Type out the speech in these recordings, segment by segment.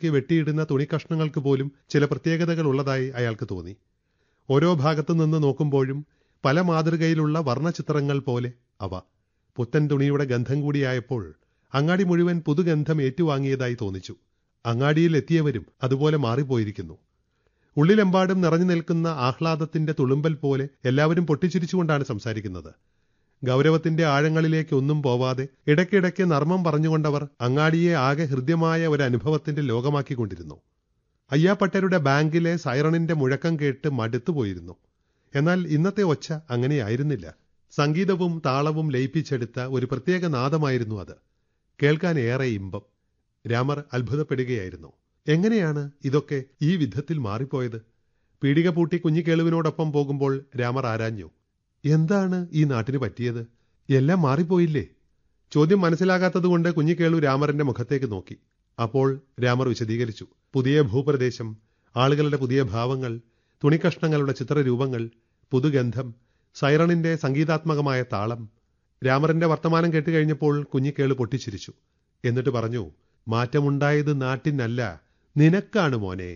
വൃത്തിയാക്കി വെട്ടിയിടുന്ന തുണിക്കഷ്ണങ്ങൾക്ക് പോലും ചില പ്രത്യേകതകൾ ഉള്ളതായി അയാൾക്ക് തോന്നി ഓരോ ഭാഗത്തു നിന്ന് നോക്കുമ്പോഴും പല മാതൃകയിലുള്ള വർണ്ണചിത്രങ്ങൾ പോലെ അവ പുത്തൻ തുണിയുടെ ഗന്ധം കൂടിയായപ്പോൾ അങ്ങാടി മുഴുവൻ പുതുഗന്ധം ഏറ്റുവാങ്ങിയതായി തോന്നിച്ചു അങ്ങാടിയിൽ എത്തിയവരും അതുപോലെ മാറിപ്പോയിരിക്കുന്നു ഉള്ളിലെമ്പാടും നിറഞ്ഞു നിൽക്കുന്ന ആഹ്ലാദത്തിന്റെ തുളുമ്പൽ പോലെ എല്ലാവരും പൊട്ടിച്ചിരിച്ചുകൊണ്ടാണ് സംസാരിക്കുന്നത് ഗൗരവത്തിന്റെ ആഴങ്ങളിലേക്ക് ഒന്നും പോവാതെ ഇടയ്ക്കിടയ്ക്ക് നർമ്മം പറഞ്ഞുകൊണ്ടവർ അങ്ങാടിയെ ആകെ ഹൃദ്യമായ ഒരു അനുഭവത്തിന്റെ ലോകമാക്കിക്കൊണ്ടിരുന്നു അയ്യാപ്പട്ടരുടെ ബാങ്കിലെ സൈറണിന്റെ മുഴക്കം കേട്ട് മടുത്തുപോയിരുന്നു എന്നാൽ ഇന്നത്തെ ഒച്ച അങ്ങനെയായിരുന്നില്ല സംഗീതവും താളവും ലയിപ്പിച്ചെടുത്ത ഒരു പ്രത്യേക നാദമായിരുന്നു അത് കേൾക്കാൻ ഏറെ ഇമ്പം രാമർ അത്ഭുതപ്പെടുകയായിരുന്നു എങ്ങനെയാണ് ഇതൊക്കെ ഈ വിധത്തിൽ മാറിപ്പോയത് പീടിക പൂട്ടി കുഞ്ഞിക്കേളുവിനോടൊപ്പം പോകുമ്പോൾ രാമർ ആരാഞ്ഞു എന്താണ് ഈ നാട്ടിന് പറ്റിയത് എല്ലാം മാറിപ്പോയില്ലേ ചോദ്യം മനസ്സിലാകാത്തതുകൊണ്ട് കുഞ്ഞിക്കേളു രാമറിന്റെ മുഖത്തേക്ക് നോക്കി അപ്പോൾ രാമർ വിശദീകരിച്ചു പുതിയ ഭൂപ്രദേശം ആളുകളുടെ പുതിയ ഭാവങ്ങൾ തുണിക്കഷ്ണങ്ങളുടെ ചിത്രരൂപങ്ങൾ പുതുഗന്ധം സൈറണിന്റെ സംഗീതാത്മകമായ താളം രാമറിന്റെ വർത്തമാനം കേട്ടുകഴിഞ്ഞപ്പോൾ കുഞ്ഞിക്കേളു പൊട്ടിച്ചിരിച്ചു എന്നിട്ട് പറഞ്ഞു മാറ്റമുണ്ടായത് നാട്ടിനല്ല നിനക്കാണ് മോനെ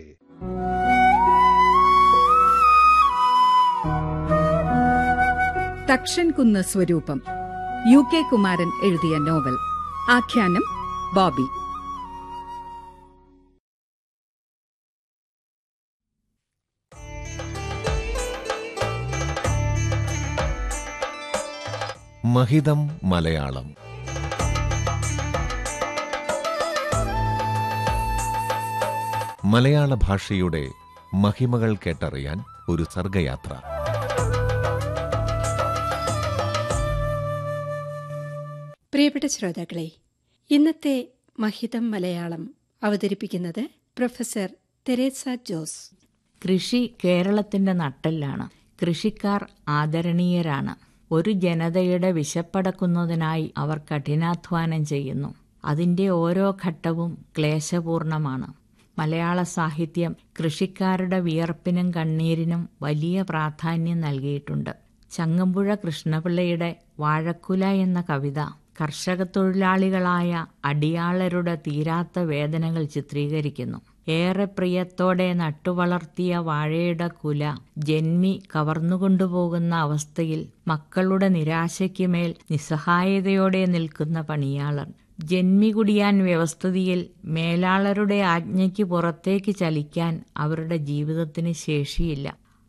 തക്ഷൻകുന്ന് സ്വരൂപം യു കെ കുമാരൻ എഴുതിയ നോവൽ ആഖ്യാനം ബോബി മഹിതം മലയാളം മലയാള ഭാഷയുടെ മഹിമകൾ കേട്ടറിയാൻ ഒരു സർഗയാത്ര പ്രിയപ്പെട്ട ശ്രോതാക്കളെ ഇന്നത്തെ മഹിതം മലയാളം അവതരിപ്പിക്കുന്നത് പ്രൊഫസർ തെരേസ ജോസ് കൃഷി കേരളത്തിന്റെ നട്ടെല്ലാണ് കൃഷിക്കാർ ആദരണീയരാണ് ഒരു ജനതയുടെ വിശപ്പടക്കുന്നതിനായി അവർ കഠിനാധ്വാനം ചെയ്യുന്നു അതിന്റെ ഓരോ ഘട്ടവും ക്ലേശപൂർണമാണ് മലയാള സാഹിത്യം കൃഷിക്കാരുടെ വിയർപ്പിനും കണ്ണീരിനും വലിയ പ്രാധാന്യം നൽകിയിട്ടുണ്ട് ചങ്ങമ്പുഴ കൃഷ്ണപിള്ളയുടെ വാഴക്കുല എന്ന കവിത കർഷക തൊഴിലാളികളായ അടിയാളരുടെ തീരാത്ത വേദനകൾ ചിത്രീകരിക്കുന്നു ഏറെ പ്രിയത്തോടെ നട്ടുവളർത്തിയ വാഴയുടെ കുല ജന്മി കവർന്നുകൊണ്ടുപോകുന്ന അവസ്ഥയിൽ മക്കളുടെ നിരാശയ്ക്ക് മേൽ നിസ്സഹായതയോടെ നിൽക്കുന്ന പണിയാളർ ജന്മി കുടിയാൻ വ്യവസ്ഥിതിയിൽ മേലാളരുടെ ആജ്ഞയ്ക്ക് പുറത്തേക്ക് ചലിക്കാൻ അവരുടെ ജീവിതത്തിന് ശേഷിയില്ല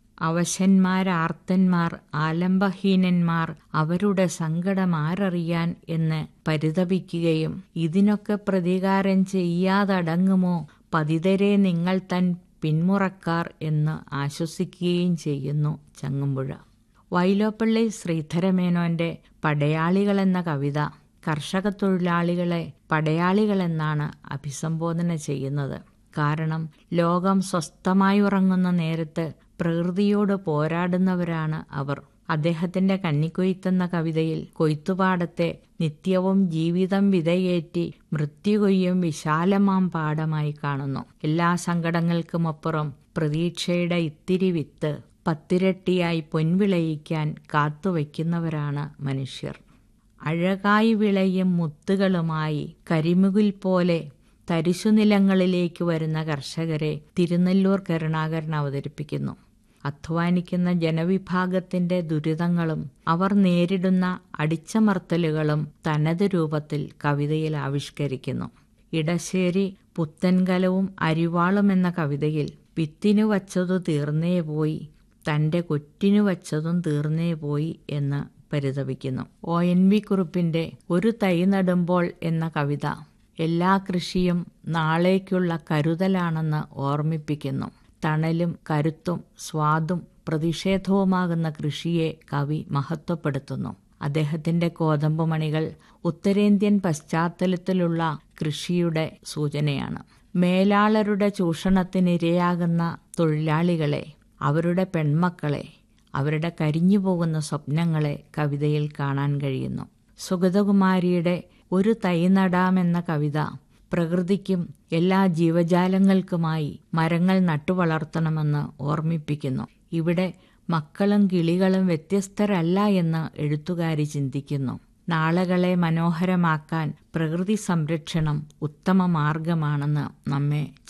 അവശന്മാരാർത്തന്മാർ ആലംബഹീനന്മാർ അവരുടെ സങ്കടം ആരറിയാൻ എന്ന് പരിതപിക്കുകയും ഇതിനൊക്കെ പ്രതികാരം ചെയ്യാതടങ്ങുമോ പതിതരെ നിങ്ങൾ തൻ പിന്മുറക്കാർ എന്ന് ആശ്വസിക്കുകയും ചെയ്യുന്നു ചങ്ങമ്പുഴ വൈലോപ്പള്ളി ശ്രീധരമേനോന്റെ പടയാളികൾ എന്ന കവിത കർഷക തൊഴിലാളികളെ പടയാളികളെന്നാണ് അഭിസംബോധന ചെയ്യുന്നത് കാരണം ലോകം സ്വസ്ഥമായി ഉറങ്ങുന്ന നേരത്ത് പ്രകൃതിയോട് പോരാടുന്നവരാണ് അവർ അദ്ദേഹത്തിന്റെ കന്നിക്കൊയ്ത്തെന്ന കവിതയിൽ കൊയ്ത്തുപാടത്തെ നിത്യവും ജീവിതം വിതയേറ്റി മൃത്യുകൊയ്യും വിശാലമാം പാടമായി കാണുന്നു എല്ലാ സങ്കടങ്ങൾക്കുമപ്പുറം പ്രതീക്ഷയുടെ ഇത്തിരി വിത്ത് പത്തിരട്ടിയായി പൊൻവിളയിക്കാൻ കാത്തുവയ്ക്കുന്നവരാണ് മനുഷ്യർ അഴകായി വിളയും മുത്തുകളുമായി കരിമുകിൽ പോലെ തരിശുനിലങ്ങളിലേക്ക് വരുന്ന കർഷകരെ തിരുനെല്ലൂർ കരുണാകരൻ അവതരിപ്പിക്കുന്നു അധ്വാനിക്കുന്ന ജനവിഭാഗത്തിന്റെ ദുരിതങ്ങളും അവർ നേരിടുന്ന അടിച്ചമർത്തലുകളും തനത് രൂപത്തിൽ കവിതയിൽ ആവിഷ്കരിക്കുന്നു ഇടശ്ശേരി പുത്തൻകലവും അരിവാളും എന്ന കവിതയിൽ വിത്തിനു വച്ചതു തീർന്നേ പോയി തന്റെ കൊറ്റിനു വച്ചതും തീർന്നേ പോയി എന്ന് പരിതപിക്കുന്നു ഒ എൻ വി കുറുപ്പിന്റെ ഒരു തൈ നടുമ്പോൾ എന്ന കവിത എല്ലാ കൃഷിയും നാളേക്കുള്ള കരുതലാണെന്ന് ഓർമ്മിപ്പിക്കുന്നു തണലും കരുത്തും സ്വാദും പ്രതിഷേധവുമാകുന്ന കൃഷിയെ കവി മഹത്വപ്പെടുത്തുന്നു അദ്ദേഹത്തിന്റെ കോതമ്പുമണികൾ ഉത്തരേന്ത്യൻ പശ്ചാത്തലത്തിലുള്ള കൃഷിയുടെ സൂചനയാണ് മേലാളരുടെ ചൂഷണത്തിനിരയാകുന്ന തൊഴിലാളികളെ അവരുടെ പെൺമക്കളെ അവരുടെ കരിഞ്ഞുപോകുന്ന സ്വപ്നങ്ങളെ കവിതയിൽ കാണാൻ കഴിയുന്നു സുഗതകുമാരിയുടെ ഒരു തൈ നടാമെന്ന കവിത പ്രകൃതിക്കും എല്ലാ ജീവജാലങ്ങൾക്കുമായി മരങ്ങൾ നട്ടുവളർത്തണമെന്ന് ഓർമ്മിപ്പിക്കുന്നു ഇവിടെ മക്കളും കിളികളും വ്യത്യസ്തരല്ല എന്ന് എഴുത്തുകാരി ചിന്തിക്കുന്നു നാളകളെ മനോഹരമാക്കാൻ പ്രകൃതി സംരക്ഷണം ഉത്തമ മാർഗമാണെന്ന് നമ്മെ